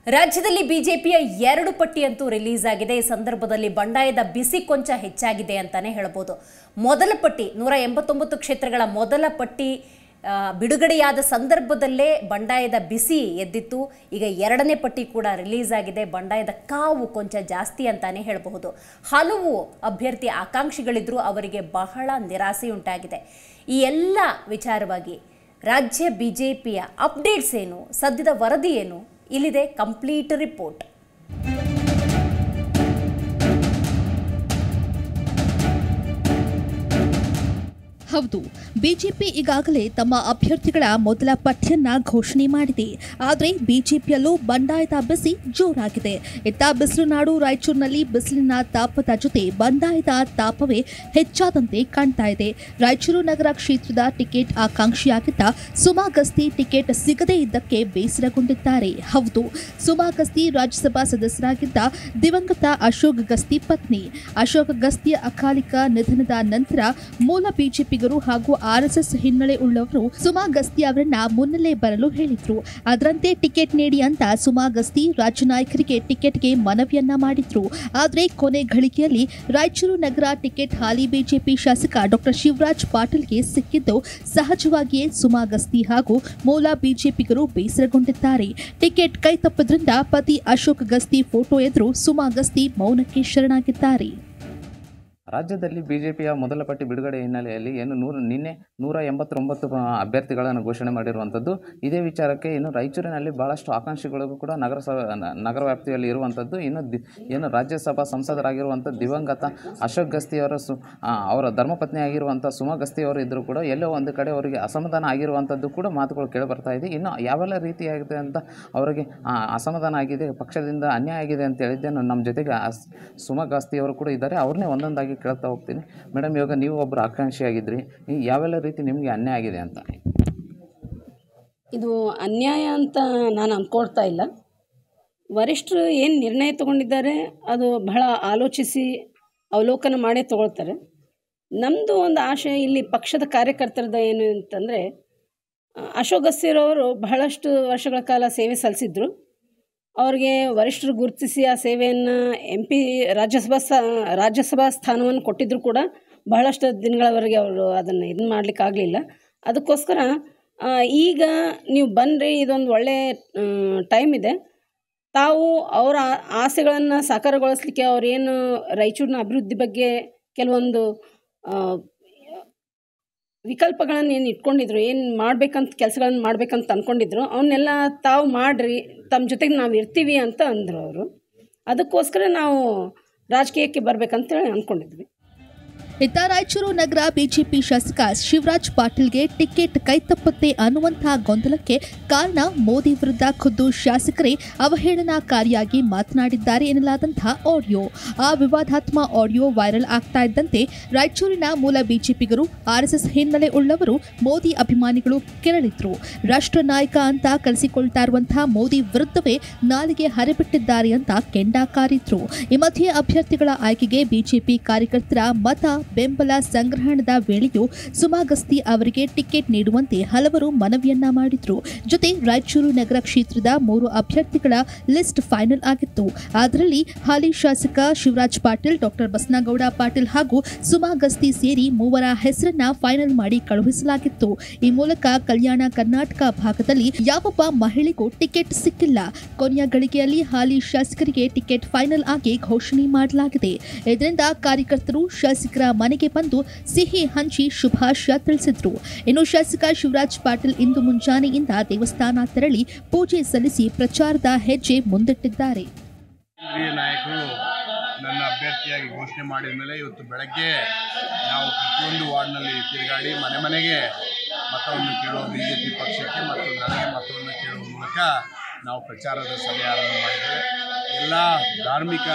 ರಾಜ್ಯದಲ್ಲಿ ಬಿಜೆಪಿಯ ಎರಡು ಪಟ್ಟಿಯಂತೂ ರಿಲೀಸ್ ಆಗಿದೆ ಈ ಸಂದರ್ಭದಲ್ಲಿ ಬಂಡಾಯದ ಬಿಸಿ ಕೊಂಚ ಹೆಚ್ಚಾಗಿದೆ ಅಂತಾನೆ ಹೇಳ್ಬೋದು ಮೊದಲ ಪಟ್ಟಿ ನೂರ ಎಂಬತ್ತೊಂಬತ್ತು ಕ್ಷೇತ್ರಗಳ ಮೊದಲ ಪಟ್ಟಿ ಆ, ಬಿಡುಗಡೆಯಾದ ಸಂದರ್ಭದಲ್ಲೇ ಬಂಡಾಯದ ಬಿಸಿ ಎದ್ದಿತ್ತು ಈಗ ಎರಡನೇ ಪಟ್ಟಿ ಕೂಡ ರಿಲೀಸ್ ಆಗಿದೆ ಬಂಡಾಯದ ಕಾವು ಕೊಂಚ ಜಾಸ್ತಿ ಅಂತಾನೆ ಹೇಳಬಹುದು ಹಲವು ಅಭ್ಯರ್ಥಿ ಆಕಾಂಕ್ಷಿಗಳಿದ್ರು ಅವರಿಗೆ ಬಹಳ ನಿರಾಸೆಯುಂಟಾಗಿದೆ ಈ ಎಲ್ಲ ವಿಚಾರವಾಗಿ ರಾಜ್ಯ ಬಿಜೆಪಿಯ ಅಪ್ಡೇಟ್ಸ್ ಏನು ಸದ್ಯದ ವರದಿ ಏನು ಇಲ್ಲಿದೆ ಕಂಪ್ಲೀಟ್ ರಿಪೋರ್ಟ್ ಹೌದು ಬಿಜೆಪಿ ಈಗಾಗಲೇ ತಮ್ಮ ಅಭ್ಯರ್ಥಿಗಳ ಮೊದಲ ಪಟ್ಟಿಯನ್ನ ಘೋಷಣೆ ಮಾಡಿದೆ ಆದರೆ ಬಿಜೆಪಿಯಲ್ಲೂ ಬಂಡಾಯದ ಬಿಸಿ ಜೋರಾಗಿದೆ ಇತ್ತ ಬಿಸಿಲು ನಾಡು ರಾಯಚೂರಿನಲ್ಲಿ ಬಿಸಿಲಿನ ತಾಪದ ಜೊತೆ ಬಂಡಾಯದ ತಾಪವೇ ಹೆಚ್ಚಾದಂತೆ ಕಾಣ್ತಾ ಇದೆ ರಾಯಚೂರು ನಗರ ಕ್ಷೇತ್ರದ ಟಿಕೆಟ್ ಆಕಾಂಕ್ಷಿಯಾಗಿದ್ದ ಸುಮಾ ಗಸ್ತಿ ಟಿಕೆಟ್ ಸಿಗದೇ ಇದ್ದಕ್ಕೆ ಬೇಸರಗೊಂಡಿದ್ದಾರೆ ಹೌದು ಸುಮಾ ಗಸ್ತಿ ರಾಜ್ಯಸಭಾ ಸದಸ್ಯರಾಗಿದ್ದ ದಿವಂಗತ ಅಶೋಕ್ ಗಸ್ತಿ ಪತ್ನಿ ಅಶೋಕ್ ಗಸ್ತಿಯ ಅಕಾಲಿಕ ನಿಧನದ ನಂತರ ಮೂಲ ಬಿಜೆಪಿಗರು ಹಾಗೂ ಆರ್ಎಸ್ಎಸ್ ಹಿನ್ನೆಲೆ ಉಳ್ಳವರು ಸುಮಾ ಗಸ್ತಿ ಅವರನ್ನ ಮುನ್ನೆಲೆ ಬರಲು ಹೇಳಿದ್ರು ಅದರಂತೆ ಟಿಕೆಟ್ ನೀಡಿ ಅಂತ ಸುಮಾ ಗಸ್ತಿ ರಾಜ್ಯ ನಾಯಕರಿಗೆ ಟಿಕೆಟ್ಗೆ ಮನವಿಯನ್ನ ಮಾಡಿದ್ರು ಆದರೆ ಕೊನೆ ಘಳಿಗೆಯಲ್ಲಿ ರಾಯಚೂರು ನಗರ ಟಿಕೆಟ್ ಹಾಲಿ ಬಿಜೆಪಿ ಶಾಸಕ ಡಾಕ್ಟರ್ ಶಿವರಾಜ್ ಪಾಟೀಲ್ಗೆ ಸಿಕ್ಕಿದ್ದು ಸಹಜವಾಗಿಯೇ ಸುಮಾ ಗಸ್ತಿ ಹಾಗೂ ಮೂಲ ಬಿಜೆಪಿಗರು ಬೇಸರಗೊಂಡಿದ್ದಾರೆ ಟಿಕೆಟ್ ಕೈ ತಪ್ಪದ್ರಿಂದ ಪತಿ ಅಶೋಕ್ ಗಸ್ತಿ ಫೋಟೋ ಎದುರು ಸುಮಾ ಗಸ್ತಿ ಮೌನಕ್ಕೆ ಶರಣಾಗಿದ್ದಾರೆ ರಾಜ್ಯದಲ್ಲಿ ಬಿಜೆಪಿಯ ಮೊದಲ ಪಟ್ಟಿ ಬಿಡುಗಡೆ ಹಿನ್ನೆಲೆಯಲ್ಲಿ ಏನು ನೂರ ನಿನ್ನೆ ನೂರ ಎಂಬತ್ತೊಂಬತ್ತು ಆ, ಅಭ್ಯರ್ಥಿಗಳನ್ನು ಘೋಷಣೆ ಮಾಡಿರುವಂಥದ್ದು ಇದೇ ವಿಚಾರಕ್ಕೆ ಇನ್ನು ರಾಯಚೂರಿನಲ್ಲಿ ಭಾಳಷ್ಟು ಆಕಾಂಕ್ಷಿಗಳಿಗೂ ಕೂಡ ನಗರಸಭೆ ನ- ನಗರ ವ್ಯಾಪ್ತಿಯಲ್ಲಿ ಇರುವಂಥದ್ದು ಇನ್ನು ದಿ ಏನು ರಾಜ್ಯಸಭಾ ಸಂಸದರಾಗಿರುವಂಥ ದಿವಂಗತ ಅಶೋಕ್ ಗಸ್ತಿಯವರ ಸು ಆ, ಅವರ ಧರ್ಮಪತ್ನಿ ಆಗಿರುವಂಥ ಸುಮಾ ಗಸ್ತಿಯವರು ಇದ್ದರೂ ಕೂಡ ಎಲ್ಲೋ ಒಂದು ಕಡೆ ಅವರಿಗೆ ಅಸಮಾಧಾನ ಆಗಿರುವಂಥದ್ದು ಕೂಡ ಮಾತುಗಳು ಕೇಳಿಬರ್ತಾ ಇದೆ ಇನ್ನು ಯಾವೆಲ್ಲ ರೀತಿಯಾಗಿದೆ ಅಂತ ಅವರಿಗೆ ಆ, ಅಸಮಾಧಾನ ಆಗಿದೆ ಪಕ್ಷದಿಂದ ಅನ್ಯಾಯ ಆಗಿದೆ ಅಂತ ಹೇಳಿದ್ದೆ ನಮ್ಮ ಜೊತೆಗೆ ಆ ಸ್- ಸುಮಾ ಗಸ್ತಿಯವರು ಕೂಡ ಇದ್ದಾರೆ ಅವ್ರನ್ನೇ ಒಂದೊಂದಾಗಿ ಕೇಳ್ತಾ ಹೋಗ್ತೀನಿ ಮೇಡಮ್ ಇವಾಗ ನೀವು ಒಬ್ಬರು ಆಕಾಂಕ್ಷಿಯಾಗಿದ್ರಿ ಈ ಯಾವೆಲ್ಲ ರೀತಿ ನಿಮಗೆ ಅನ್ಯಾಯ ಆಗಿದೆ ಅಂತ ಇದು ಅನ್ಯಾಯ ಅಂತ ನಾನು ಅಂದ್ಕೊಳ್ತಾ ಇಲ್ಲ ವರಿಷ್ಠರು ಏನು ನಿರ್ಣಯ ತಗೊಂಡಿದ್ದಾರೆ ಅದು ಬಹಳ ಆಲೋಚಿಸಿ ಅವಲೋಕನ ಮಾಡೇ ತಗೊಳ್ತಾರೆ ನಮ್ಮದು ಒಂದು ಆಶೆ ಇಲ್ಲಿ ಪಕ್ಷದ ಕಾರ್ಯಕರ್ತರದ ಏನು ಅಂತಂದರೆ ಅಶೋಕ್ ಗಸ್ತಿರವರು ಬಹಳಷ್ಟು ವರ್ಷಗಳ ಕಾಲ ಸೇವೆ ಸಲ್ಲಿಸಿದ್ರು ಅವ್ರಿಗೆ ವರಿಷ್ಠರು ಗುರುತಿಸಿ ಆ ಸೇವೆಯನ್ನು ಎಂ ಪಿ ರಾಜ್ಯಸಭಾ ಸ ರಾಜ್ಯಸಭಾ ಸ್ಥಾನವನ್ನು ಕೊಟ್ಟಿದ್ರು ಕೂಡ ಬಹಳಷ್ಟು ದಿನಗಳವರೆಗೆ ಅವರು ಅದನ್ನು ಇದನ್ನು ಮಾಡಲಿಕ್ಕಾಗಲಿಲ್ಲ ಅದಕ್ಕೋಸ್ಕರ ಆ, ಈಗ ನೀವು ಬನ್ನಿರಿ ಇದೊಂದು ಒಳ್ಳೆ ಟೈಮ್ ಇದೆ ತಾವು ಅವರ ಆ- ಆಸೆಗಳನ್ನು ಸಾಕಾರಗೊಳಿಸ್ಲಿಕ್ಕೆ ಅವರೇನು ರಾಯಚೂರಿನ ಅಭಿವೃದ್ಧಿ ಬಗ್ಗೆ ಕೆಲವೊಂದು ಆ, ವಿಕಲ್ಪಗಳನ್ನು ಏನು ಇಟ್ಕೊಂಡಿದ್ರು ಏನು ಮಾಡ್ಬೇಕಂತ ಕೆಲಸಗಳನ್ನ ಮಾಡ್ಬೇಕಂತ ಅಂದ್ಕೊಂಡಿದ್ರು ಅವನ್ನೆಲ್ಲ ತಾವು ಮಾಡಿರಿ ತಮ್ಮ ಜೊತೆಗೆ ನಾವು ಇರ್ತೀವಿ ಅಂತ ಅಂದರು ಅವರು ಅದಕ್ಕೋಸ್ಕರ ನಾವು ರಾಜಕೀಯಕ್ಕೆ ಬರ್ಬೇಕಂತೇಳಿ ಅಂದ್ಕೊಂಡಿದ್ವಿ ಇತ್ತ ರಾಯಚೂರು ನಗರ ಬಿಜೆಪಿ ಶಾಸಕ ಶಿವರಾಜ್ ಪಾಟೀಲ್ಗೆ ಟಿಕೆಟ್ ಕೈತಪ್ಪತ್ತೆ ಅನ್ನುವಂತಹ ಗೊಂದಲಕ್ಕೆ ಕಾರಣ ಮೋದಿ ವಿರುದ್ಧ ಖುದ್ದು ಶಾಸಕರೇ ಅವಹೇಳನಕಾರಿಯಾಗಿ ಮಾತನಾಡಿದ್ದಾರೆ ಎನ್ನಲಾದಂತಹ ಆಡಿಯೋ ಆ ವಿವಾದಾತ್ಮ ಆಡಿಯೋ ವೈರಲ್ ಆಗ್ತಾ ಇದ್ದಂತೆ ರಾಯಚೂರಿನ ಮೂಲ ಬಿಜೆಪಿಗರು ಆರ್ಎಸ್ಎಸ್ ಹಿನ್ನೆಲೆ ಉಳ್ಳವರು ಮೋದಿ ಅಭಿಮಾನಿಗಳು ಕೆರಳಿದ್ರು ರಾಷ್ಟ್ರ ನಾಯಕ ಅಂತ ಕರೆಸಿಕೊಳ್ತಾ ಇರುವಂತಹ ಮೋದಿ ವಿರುದ್ಧವೇ ನಾಲಿಗೆ ಹರಿಬಿಟ್ಟಿದ್ದಾರೆ ಅಂತ ಕೆಂಡಾಕಾರಿದ್ರು ಈ ಮಧ್ಯೆ ಅಭ್ಯರ್ಥಿಗಳ ಆಯ್ಕೆಗೆ ಬಿಜೆಪಿ ಕಾರ್ಯಕರ್ತರ ಮತ ಬೆಂಬಲ ಸಂಗ್ರಹಣದ ವೇಳೆಯೂ ಸುಮಾ ಗಸ್ತಿ ಅವರಿಗೆ ಟಿಕೆಟ್ ನೀಡುವಂತೆ ಹಲವರು ಮನವಿಯನ್ನ ಮಾಡಿದ್ರು ಜೊತೆ ರಾಯಚೂರು ನಗರ ಕ್ಷೇತ್ರದ ಮೂರು ಅಭ್ಯರ್ಥಿಗಳ ಲಿಸ್ಟ್ ಫೈನಲ್ ಆಗಿತ್ತು ಅದರಲ್ಲಿ ಹಾಲಿ ಶಾಸಕ ಶಿವರಾಜ್ ಪಾಟೀಲ್ ಡಾಕ್ಟರ್ ಬಸನಗೌಡ ಪಾಟೀಲ್ ಹಾಗೂ ಸುಮಾ ಗಸ್ತಿ ಸೇರಿ ಮೂವರ ಹೆಸರನ್ನ ಫೈನಲ್ ಮಾಡಿ ಕಳುಹಿಸಲಾಗಿತ್ತು ಈ ಮೂಲಕ ಕಲ್ಯಾಣ ಕರ್ನಾಟಕ ಭಾಗದಲ್ಲಿ ಯಾವೊಬ್ಬ ಮಹಿಳೆಗೂ ಟಿಕೆಟ್ ಸಿಕ್ಕಿಲ್ಲ ಕೊನೆಯ ಗಳಿಗೆಯಲ್ಲಿ ಹಾಲಿ ಶಾಸಕರಿಗೆ ಟಿಕೆಟ್ ಫೈನಲ್ ಆಗಿ ಘೋಷಣೆ ಮಾಡಲಾಗಿದೆ ಇದರಿಂದ ಕಾರ್ಯಕರ್ತರು ಶಾಸಕರ ಮನೆಗೆ ಬಂದು ಸಿಹಿ ಹಂಚಿ ಶುಭಾಶಯ ತಿಳಿಸಿದ್ರು ಇನ್ನು ಶಾಸಕ ಶಿವರಾಜ್ ಪಾಟೀಲ್ ಇಂದು ಮುಂಜಾನೆಯಿಂದ ದೇವಸ್ಥಾನ ತೆರಳಿ ಪೂಜೆ ಸಲ್ಲಿಸಿ ಪ್ರಚಾರದ ಹೆಜ್ಜೆ ಮುಂದಿಟ್ಟಿದ್ದಾರೆ ಹಿರಿಯ ನಾಯಕರು ನನ್ನ ಅಭ್ಯರ್ಥಿಯಾಗಿ ಘೋಷಣೆ ಮಾಡಿದ ಮೇಲೆ ಇವತ್ತು ಬೆಳಗ್ಗೆ ನಾವು ಪ್ರತಿಯೊಂದು ವಾರ್ಡ್ನಲ್ಲಿ ತಿರುಗಾಡಿ ಮನೆ ಮನೆಗೆ ಮತವನ್ನು ಕೇಳುವ ಬಿ ಜೆ ಪಿ ಪಕ್ಷಕ್ಕೆ ಮತ್ತು ನನಗೆ ಮತವನ್ನು ಕೇಳುವ ಮೂಲಕ ನಾವು ಪ್ರಚಾರದ ಸಭೆ ಆರಂಭ ಮಾಡಿದ್ದೇವೆ ಎಲ್ಲ ಧಾರ್ಮಿಕ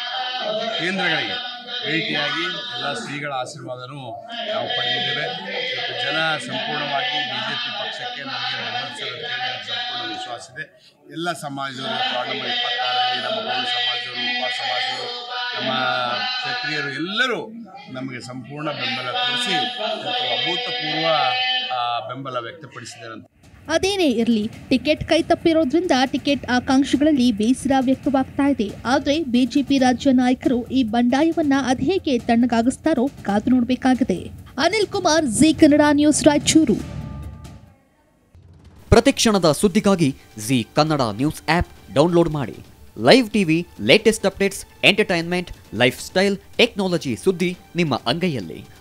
ಕೇಂದ್ರಗಳಿಗೆ ಭೇಟಿಯಾಗಿ ಎಲ್ಲ ಶ್ರೀಗಳ ಆಶೀರ್ವಾದನೂ ನಾವು ಪಡೆದಿದ್ದೇವೆ ಇವತ್ತು ಜನ ಸಂಪೂರ್ಣವಾಗಿ ಬಿ ಜೆ ಪಿ ಪಕ್ಷಕ್ಕೆ ನಮಗೆ ಬೆಂಬಲಿಸಿದ ನನಗೆ ಸಂಪೂರ್ಣ ವಿಶ್ವಾಸ ಇದೆ ಎಲ್ಲ ಸಮಾಜದವರು ಇವತ್ತು ವಾರ್ಡ್ ನಂಬರ್ ಇಪ್ಪತ್ತಾರರಲ್ಲಿ ನಮ್ಮ ಗೌಡ ಸಮಾಜದವರು ಉಪ ಸಮಾಜದವರು ನಮ್ಮ ಕ್ಷತ್ರಿಯರು ಎಲ್ಲರೂ ನಮಗೆ ಸಂಪೂರ್ಣ ಬೆಂಬಲ ತೋರಿಸಿ ಇವತ್ತು ಅಭೂತಪೂರ್ವ ಆ, ಬೆಂಬಲ ವ್ಯಕ್ತಪಡಿಸಿದ್ದಾರೆ ಅಂತ ಅದೇನೇ ಇರಲಿ ಟಿಕೆಟ್ ಕೈ ತಪ್ಪಿರೋದ್ರಿಂದ ಟಿಕೆಟ್ ಆಕಾಂಕ್ಷಿಗಳಲ್ಲಿ ಬೇಸರ ವ್ಯಕ್ತವಾಗ್ತಾ ಇದೆ ಆದರೆ ಬಿಜೆಪಿ ರಾಜ್ಯ ನಾಯಕರು ಈ ಬಂಡಾಯವನ್ನ ಅದೇಗೆ ತಣ್ಣಗಾಗಿಸ್ತಾರೋ ಕಾದು ನೋಡಬೇಕಾಗಿದೆ ಅನಿಲ್ ಕುಮಾರ್ ಜಿ ಕನ್ನಡ ನ್ಯೂಸ್ ರಾಯಚೂರು ಪ್ರತಿಕ್ಷಣದ ಸುದ್ದಿಗಾಗಿ Zee Kannada news app download ಮಾಡಿ live TV latest updates entertainment lifestyle technology ಸುದ್ದಿ ನಿಮ್ಮ ಅಂಗೈಯಲ್ಲಿ